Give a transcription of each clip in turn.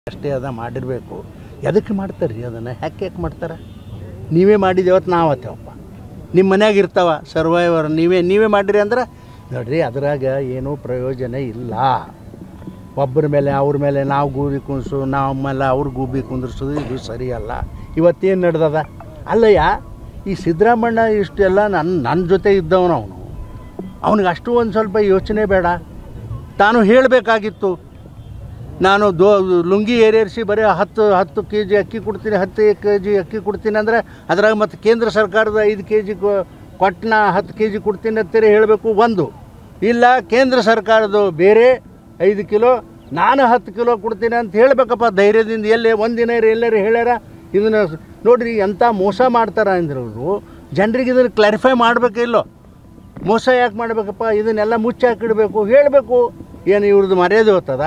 ಅಷ್ಟೇ ಅದ ಮಾಡಿರಬೇಕು ಎದಕ್ಕೆ ಮಾಡ್ತಾರೆ ರೀ ಅದನ್ನು ಯಾಕೆ ಯಾಕೆ ಮಾಡ್ತಾರೆ ನೀವೇ ಮಾಡಿದೇವತ್ತು ನಾವು ಆತೇವಪ್ಪ ನಿಮ್ಮ ಮನ್ಯಾಗ ಇರ್ತಾವ ಸರ್ವೈವರ್ ನೀವೇ ನೀವೇ ಮಾಡಿರಿ ಅಂದ್ರೆ ನೋಡ್ರಿ ಅದ್ರಾಗ ಏನೂ ಪ್ರಯೋಜನ ಇಲ್ಲ ಒಬ್ಬರ ಮೇಲೆ ಅವ್ರ ಮೇಲೆ ನಾವು ಗೂಬಿ ಕುಂದ್ಸು ನಾವು ಮೇಲೆ ಅವ್ರು ಗೂಬಿ ಕುಂದ್ರಿಸೋದು ಇದು ಸರಿಯಲ್ಲ ಇವತ್ತೇನು ನಡೆದದ ಅಲ್ಲಯ್ಯ ಈ ಸಿದ್ದರಾಮಣ್ಣ ಇಷ್ಟೆಲ್ಲ ನನ್ನ ನನ್ನ ಜೊತೆ ಇದ್ದವನು ಅವನು ಅವನಿಗೆ ಅಷ್ಟು ಒಂದು ಸ್ವಲ್ಪ ಯೋಚನೆ ಬೇಡ ತಾನು ಹೇಳಬೇಕಾಗಿತ್ತು ನಾನು ದೋ ಲುಂಗಿ ಏರೇರಿಸಿ ಬರೀ ಹತ್ತು ಹತ್ತು ಕೆ ಜಿ ಅಕ್ಕಿ ಕೊಡ್ತೀನಿ ಹತ್ತು ಕೆ ಜಿ ಅಕ್ಕಿ ಕೊಡ್ತೀನಿ ಅಂದರೆ ಅದ್ರಾಗ ಮತ್ತು ಕೇಂದ್ರ ಸರ್ಕಾರದ ಐದು ಕೆ ಜಿ ಕೊಟ್ಟನ ಹತ್ತು ಕೆ ಜಿ ಕೊಡ್ತೀನಿ ಅಂತೇಳಿ ಹೇಳಬೇಕು ಒಂದು ಇಲ್ಲ ಕೇಂದ್ರ ಸರ್ಕಾರದ್ದು ಬೇರೆ ಐದು ಕಿಲೋ ನಾನು ಹತ್ತು ಕಿಲೋ ಕೊಡ್ತೀನಿ ಅಂತ ಹೇಳಬೇಕಪ್ಪ ಧೈರ್ಯದಿಂದ ಎಲ್ಲೇ ಒಂದಿನ ಎಲ್ಲರೂ ಹೇಳ್ಯಾರ ಇದನ್ನು ನೋಡ್ರಿ ಎಂಥ ಮೋಸ ಮಾಡ್ತಾರ ಅಂದ್ರೆ ಅವರು ಜನರಿಗೆ ಇದನ್ನು ಕ್ಲಾರಿಫೈ ಮಾಡಬೇಕಿಲ್ಲೋ ಮೋಸ ಯಾಕೆ ಮಾಡಬೇಕಪ್ಪ ಇದನ್ನೆಲ್ಲ ಮುಚ್ಚಿ ಹಾಕಿಡಬೇಕು ಹೇಳಬೇಕು ಏನು ಇವ್ರದ್ದು ಮರ್ಯಾದೆ ಹೋಗ್ತದ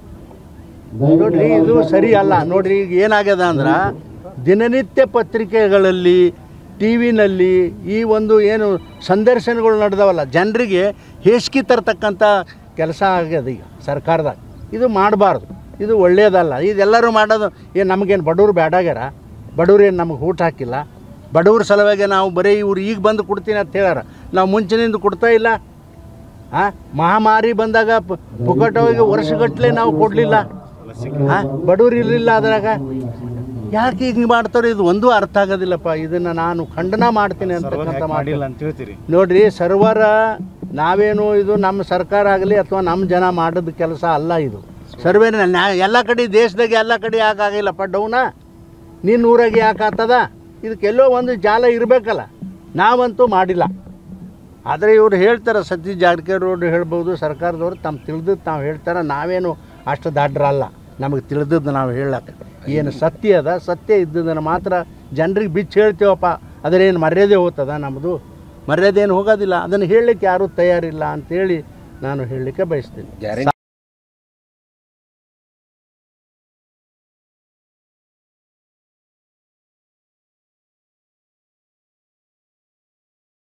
ನೋಡ್ರಿ ಇದು ಸರಿ ಅಲ್ಲ ನೋಡ್ರಿ ಈಗ ಏನಾಗ್ಯದ ಅಂದ್ರೆ ದಿನನಿತ್ಯ ಪತ್ರಿಕೆಗಳಲ್ಲಿ ಟಿ ವಿನಲ್ಲಿ ಈ ಒಂದು ಏನು ಸಂದರ್ಶನಗಳು ನಡೆದವಲ್ಲ ಜನರಿಗೆ ಹೇಸಿಗೆ ತರ್ತಕ್ಕಂಥ ಕೆಲಸ ಆಗ್ಯದ ಈಗ ಸರ್ಕಾರದಾಗ ಇದು ಮಾಡಬಾರ್ದು ಇದು ಒಳ್ಳೆಯದಲ್ಲ ಇದೆಲ್ಲರೂ ಮಾಡೋದು ಏನು ನಮಗೇನು ಬಡವ್ರು ಬೇಡಾಗ್ಯಾರ ಬಡವ್ರು ಏನು ನಮಗೆ ಊಟ ಹಾಕಿಲ್ಲ ಬಡವ್ರ ಸಲುವಾಗಿ ನಾವು ಬರೀ ಇವ್ರು ಈಗ ಬಂದು ಕೊಡ್ತೀನಿ ಅಂತ ಹೇಳ್ಯಾರ ನಾವು ಮುಂಚಿನಿಂದ ಕೊಡ್ತಾ ಇಲ್ಲ ಹಾಂ ಮಹಾಮಾರಿ ಬಂದಾಗ ಪ- ಪುಕ್ಕಟವಾಗಿ ವರ್ಷಗಟ್ಟಲೆ ನಾವು ಕೊಡಲಿಲ್ಲ ಹಾಂ ಬಡವ್ರು ಇರಲಿಲ್ಲ ಅದ್ರಾಗ ಯಾಕೆ ಹಿಂಗೆ ಮಾಡ್ತಾರೆ ಇದು ಒಂದೂ ಅರ್ಥ ಆಗೋದಿಲ್ಲಪ್ಪ ಇದನ್ನು ನಾನು ಖಂಡನ ಮಾಡ್ತೀನಿ ಅಂತಕ್ಕಂಥ ಮಾಡಿ ಮಾಡಿಲ್ಲ ಅಂತ ಹೇಳ್ತೀರಿ ನೋಡ್ರಿ ಸರ್ವರ ನಾವೇನು ಇದು ನಮ್ಮ ಸರ್ಕಾರ ಆಗಲಿ ಅಥವಾ ನಮ್ಮ ಜನ ಮಾಡೋದು ಕೆಲಸ ಅಲ್ಲ ಇದು ಸರ್ವೇ ನ್ಯಾ ಎಲ್ಲ ಕಡೆ ದೇಶದಾಗ ಎಲ್ಲ ಕಡೆ ಯಾಕೆ ಆಗಿಲ್ಲಪ್ಪ ಡೌನ ನಿನ್ನ ಊರಾಗೆ ಯಾಕೆ ಆಗ್ತದ ಇದಕ್ಕೆಲ್ಲೋ ಒಂದು ಜಾಲ ಇರಬೇಕಲ್ಲ ನಾವಂತೂ ಮಾಡಿಲ್ಲ ಆದರೆ ಇವ್ರು ಹೇಳ್ತಾರೆ ಸತೀಶ್ ಜಾರಕಿಹೊಳಿ ಅವರು ಹೇಳ್ಬೋದು ಸರ್ಕಾರದವ್ರು ತಮ್ಮ ತಿಳಿದದ್ದು ತಾವು ಹೇಳ್ತಾರೆ ನಾವೇನು ಅಷ್ಟು ದಾಡ್ರಲ್ಲ ನಮಗೆ ತಿಳಿದದ್ದು ನಾವು ಹೇಳಕ್ಕೆ ಏನು ಸತ್ಯ ಅದ ಸತ್ಯ ಇದ್ದದನ್ನು ಮಾತ್ರ ಜನರಿಗೆ ಬಿಚ್ಚಿ ಹೇಳ್ತೀವಪ್ಪ ಅದರೇನು ಮರ್ಯಾದೆ ಹೋಗ್ತದ ನಮ್ಮದು ಮರ್ಯಾದೆ ಏನು ಹೋಗೋದಿಲ್ಲ ಅದನ್ನು ಹೇಳಲಿಕ್ಕೆ ಯಾರೂ ತಯಾರಿಲ್ಲ ಅಂತೇಳಿ ನಾನು ಹೇಳಲಿಕ್ಕೆ ಬಯಸ್ತೀನಿ